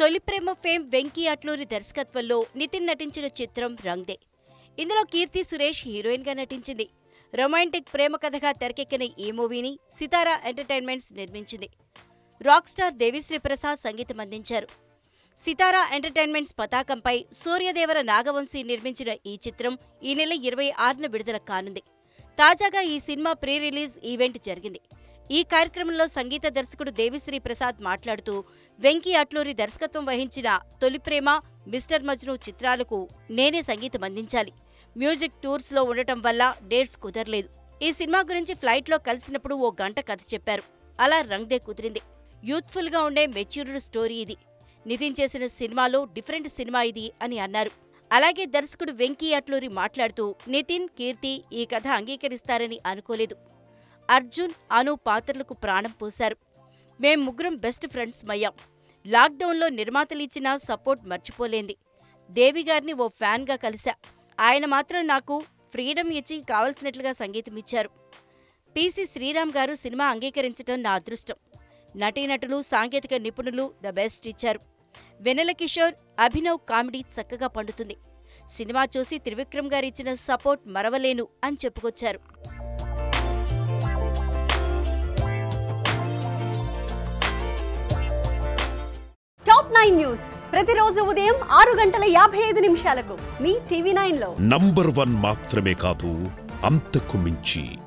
తొలి ప్రేమ ఫేమ్ వెంకీ అట్లూరి దర్శకత్వంలో నితిన్ నటించిన చిత్రం రంగ్దే ఇందులో కీర్తి సురేష్ హీరోయిన్ గా నటించింది రొమాంటిక్ ప్రేమ కథగా తెరకెక్కిన ఈ మూవీని సితారా ఎంటర్టైన్మెంట్స్ నిర్మించింది రాక్ స్టార్ దేవిశ్రీ ప్రసాద్ సంగీతం అందించారు సితారా ఎంటర్టైన్మెంట్స్ పతాకంపై సూర్యదేవర నాగవంశీ నిర్మించిన ఈ చిత్రం ఈ నెల ఇరవై ఆరున విడుదల కానుంది తాజాగా ఈ సినిమా ప్రీ రిలీజ్ ఈవెంట్ జరిగింది ఈ కార్యక్రమంలో సంగీత దర్శకుడు దేవిశ్రీ ప్రసాద్ మాట్లాడుతూ వెంకీ అట్లూరి దర్శకత్వం వహించిన తొలి ప్రేమ మిస్టర్ మజ్ను చిత్రాలకు నేనే సంగీతం అందించాలి మ్యూజిక్ టూర్స్ లో ఉండటం వల్ల డేట్స్ కుదరలేదు ఈ సినిమా గురించి ఫ్లైట్ లో కలిసినప్పుడు ఓ గంట కథ చెప్పారు అలా రంగ్దే కుదిరింది యూత్ఫుల్ గా ఉండే మెచ్యూర్డ్ స్టోరీ ఇది నితిన్ చేసిన సినిమాలో డిఫరెంట్ సినిమా ఇది అని అన్నారు అలాగే దర్శకుడు వెంకీ అట్లూరి మాట్లాడుతూ నితిన్ కీర్తి ఈ కథ అంగీకరిస్తారని అనుకోలేదు అర్జున్ అను పాత్రలకు ప్రాణం పోశారు మేం ముగ్గురం బెస్ట్ ఫ్రెండ్స్ మయ్యాం లాక్డౌన్లో నిర్మాతలిచ్చిన సపోర్ట్ మర్చిపోలేంది దేవి గారిని ఓ ఫ్యాన్గా కలిశా ఆయన మాత్రం నాకు ఫ్రీడమ్ ఇచ్చి కావలసినట్లుగా సంగీతం ఇచ్చారు పిసి శ్రీరామ్ గారు సినిమా అంగీకరించడం నా అదృష్టం నటీనటులు సాంకేతిక నిపుణులు ద బెస్ట్ ఇచ్చారు వెనెల కిషోర్ అభినవ్ కామెడీ చక్కగా పండుతుంది సినిమా చూసి త్రివిక్రమ్ గారు ఇచ్చిన సపోర్ట్ మరవలేను అని చెప్పుకొచ్చారు టాప్ నైన్ న్యూస్ ప్రతిరోజు ఉదయం ఆరు గంటల యాభై ఐదు నిమిషాలకు మీ టీవీ నైన్ లో నంబర్ వన్ మాత్రమే కాదు అంతకు మించి